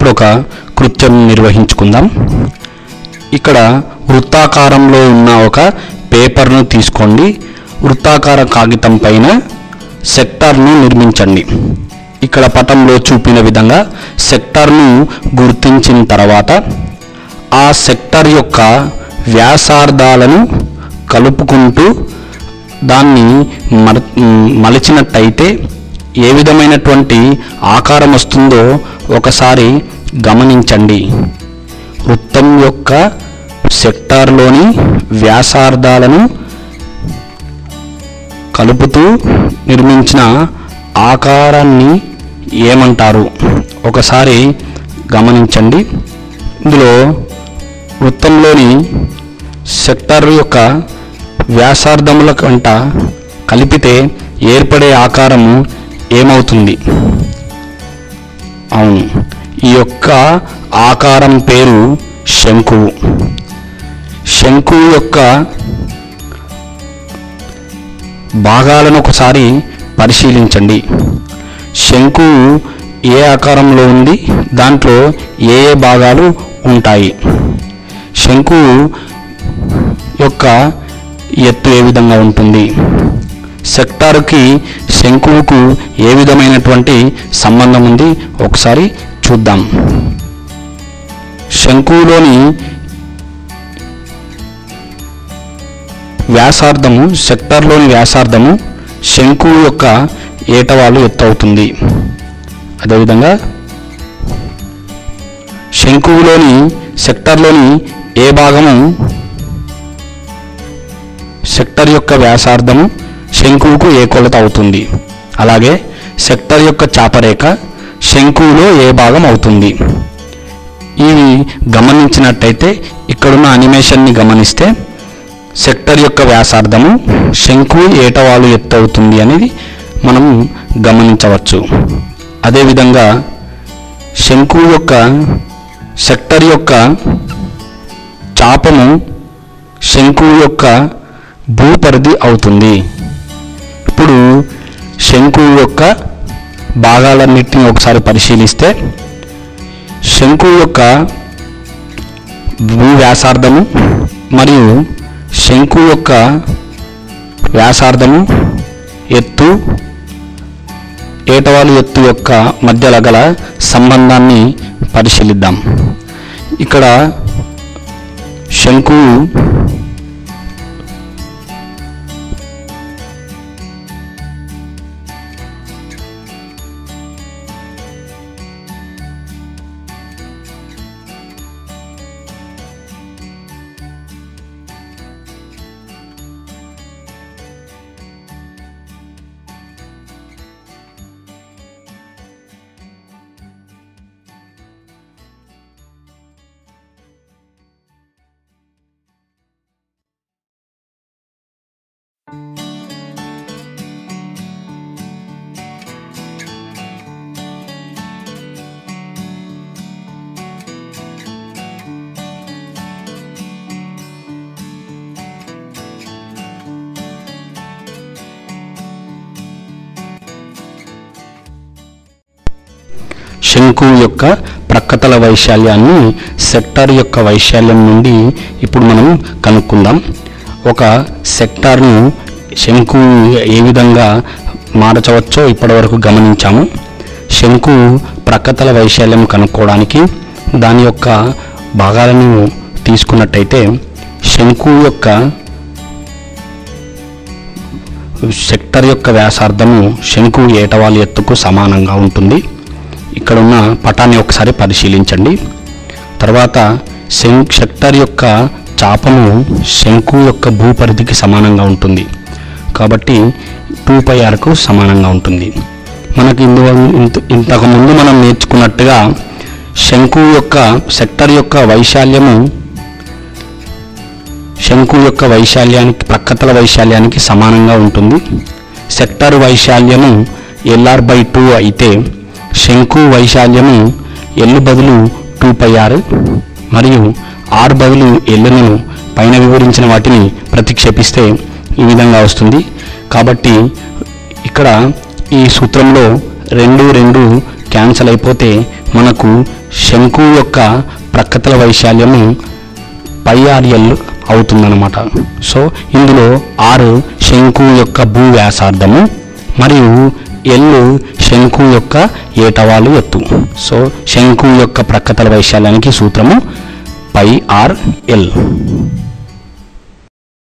ఇప్పుడు ఒక కృత్యం నిర్వహించుకుందాం ఇక్కడ వృత్తాకారంలో ఉన్న ఒక పేపర్ను తీసుకోండి వృత్తాకార కాగితం పైన సెక్టార్ను నిర్మించండి ఇక్కడ పటంలో చూపిన విధంగా సెక్టార్ను గుర్తించిన తర్వాత ఆ సెక్టార్ యొక్క వ్యాసార్థాలను కలుపుకుంటూ దాన్ని మర మలిచినట్టయితే ఏ విధమైనటువంటి ఆకారం వస్తుందో ఒకసారి గమనించండి వృత్తం యొక్క సెక్టార్లోని వ్యాసార్థాలను కలుపుతూ నిర్మించిన ఆకారాన్ని ఏమంటారు ఒకసారి గమనించండి ఇందులో వృత్తంలోని సెక్టార్ యొక్క వ్యాసార్థముల కంట కలిపితే ఏర్పడే ఆకారము ఏమవుతుంది అవును ఈ యొక్క ఆకారం పేరు శంకువు శంకువు యొక్క భాగాలను ఒకసారి పరిశీలించండి శంకువు ఏ ఆకారంలో ఉంది దాంట్లో ఏ ఏ భాగాలు ఉంటాయి శంకువు యొక్క ఎత్తు ఏ విధంగా ఉంటుంది సెక్టార్కి శంకువుకు ఏ విధమైనటువంటి సంబంధం ఉంది ఒకసారి చూద్దాం శంకువులోని వ్యాసార్థము సెక్టార్లోని వ్యాసార్థము శంకువు యొక్క ఏటవాలు ఎత్తు అవుతుంది అదేవిధంగా శంకువులోని సెక్టార్లోని ఏ భాగము సెక్టర్ యొక్క వ్యాసార్థము శంకువుకు ఏ కొలత అవుతుంది అలాగే సెక్టర్ యొక్క చాపరేఖ శంకువులో ఏ భాగం అవుతుంది ఇవి గమనించినట్టయితే ఇక్కడున్న అనిమేషన్ని గమనిస్తే సెక్టర్ యొక్క వ్యాసార్థము శంకు ఏటవాలు ఎత్తు అవుతుంది అనేది మనం గమనించవచ్చు అదేవిధంగా శంకు యొక్క సెక్టర్ యొక్క చాపము శంకు యొక్క భూపరిధి అవుతుంది ఇప్పుడు శంకు యొక్క భాగాలన్నిటిని ఒకసారి పరిశీలిస్తే శంకు యొక్క భూ వ్యాసార్థము మరియు శంకు యొక్క వ్యాసార్థము ఎత్తు ఏటవాలు ఎత్తు యొక్క మధ్యలో గల సంబంధాన్ని పరిశీలిద్దాం ఇక్కడ శంకు శంకు యొక్క ప్రక్కతల వైశాల్యాన్ని సెక్టార్ యొక్క వైశాల్యం నుండి ఇప్పుడు మనం కనుక్కుందాం ఒక సెక్టార్ను శంకు ఏ విధంగా మార్చవచ్చో ఇప్పటివరకు గమనించాము శంకు ప్రక్కతల వైశాల్యం కనుక్కోవడానికి దాని యొక్క భాగాలను తీసుకున్నట్టయితే శంకు యొక్క సెక్టర్ యొక్క వ్యాసార్థము శంకు ఏటవాలు ఎత్తుకు సమానంగా ఉంటుంది ఇక్కడ ఉన్న పటాన్ని ఒకసారి పరిశీలించండి తర్వాత శం సెక్టర్ యొక్క చాపము శంకు యొక్క భూపరిధికి సమానంగా ఉంటుంది కాబట్టి టూ పై ఆర్కు సమానంగా ఉంటుంది మనకి ఇందు ఇంత ఇంతకుముందు మనం నేర్చుకున్నట్టుగా శంకు యొక్క సెక్టర్ యొక్క వైశాల్యము శంకు యొక్క వైశాల్యానికి ప్రక్కతల వైశాల్యానికి సమానంగా ఉంటుంది సెక్టర్ వైశాల్యము ఎల్ఆర్ బై టూ అయితే శంకు వైశాల్యము ఎల్ బదులు టూ పై ఆర్ మరియు ఆర్ బదులు ఎల్ను పైన వివరించిన వాటిని ప్రతిక్షేపిస్తే ఈ విధంగా వస్తుంది కాబట్టి ఇక్కడ ఈ సూత్రంలో రెండు రెండు క్యాన్సల్ అయిపోతే మనకు శంకు యొక్క ప్రక్కతల వైశాల్యము పై ఆర్ఎల్ అవుతుందన్నమాట సో ఇందులో ఆరు శంకు యొక్క భూ వ్యాసార్థము మరియు ఎల్ శంకు యొక్క ఏటవాలు ఎత్తు సో శంకు యొక్క ప్రక్కతల వైశాల్యానికి సూత్రము పై ఆర్ ఎల్